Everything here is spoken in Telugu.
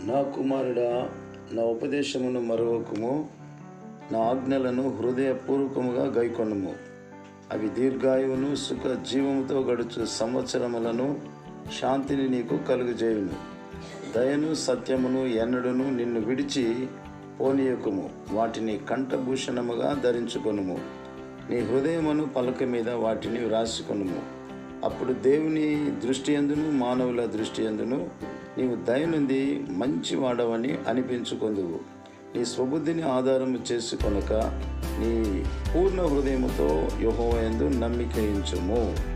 నా కుమారుడా నా ఉపదేశమును మరవకుము నా ఆజ్ఞలను హృదయపూర్వకముగా గైకొనుము అవి దీర్ఘాయువును సుఖ జీవముతో గడుచు సంవత్సరములను శాంతిని నీకు కలుగజేయును దయను సత్యమును ఎన్నడును నిన్ను విడిచి పోనీయకుము వాటిని కంఠభూషణముగా ధరించుకొనుము నీ హృదయమును పలక మీద వాటిని వ్రాసుకొనుము అప్పుడు దేవుని దృష్టి ఎందును మానవుల దృష్టి ఎందును నీవు దయనుంది మంచి వాడవని అనిపించుకొందువు నీ స్వబుద్ధిని ఆధారము చేసుకొనక నీ పూర్ణ హృదయముతో యెహోవా యందు నమ్మిక ఉంచుము